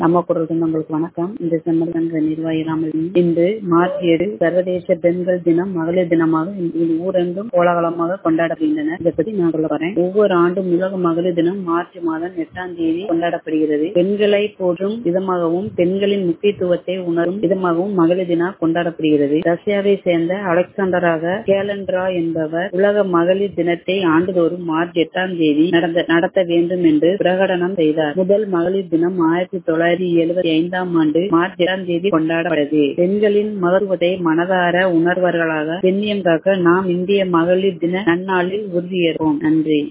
நம்ம குரல் சொந்தங்களுக்கு வணக்கம் இந்த செம்மல்கன்ற நிர்வாகிகள் இன்று மார்ச் ஏழு சர்வதேச பெண்கள் தினம் மகளிர் தினமாக இன்று ஊரெங்கும் கோலாகலமாக கொண்டாடப்படுகின்றன இதை பத்தி நான் சொல்ல வரேன் ஒவ்வொரு ஆண்டும் உலக மகளிர் தினம் மார்ச் மாதம் எட்டாம் தேதி கொண்டாடப்படுகிறது பெண்களை போற்றும் விதமாகவும் பெண்களின் முக்கியத்துவத்தை உணரும் விதமாகவும் மகளிர் தினம் கொண்டாடப்படுகிறது ரஷ்யாவை சேர்ந்த அலெக்சாண்டராக கேலண்ட்ரா என்பவர் உலக மகளிர் தினத்தை ஆண்டுதோறும் மார்ச் எட்டாம் தேதி நடந்த நடத்த வேண்டும் என்று பிரகடனம் செய்தார் முதல் மகளிர் தினம் ஆயிரத்தி தொள்ளாயிரத்தி எழுபத்தி ஐந்தாம் ஆண்டு மார்ச் எட்டாம் தேதி கொண்டாடப்பட்டது பெண்களின் மகத்துவத்தை மனதார உணர்வர்களாக பெண்ணியம் காக்க நாம் இந்திய மகளிர் தின நன்னாளில் உறுதியேற்போம் நன்றி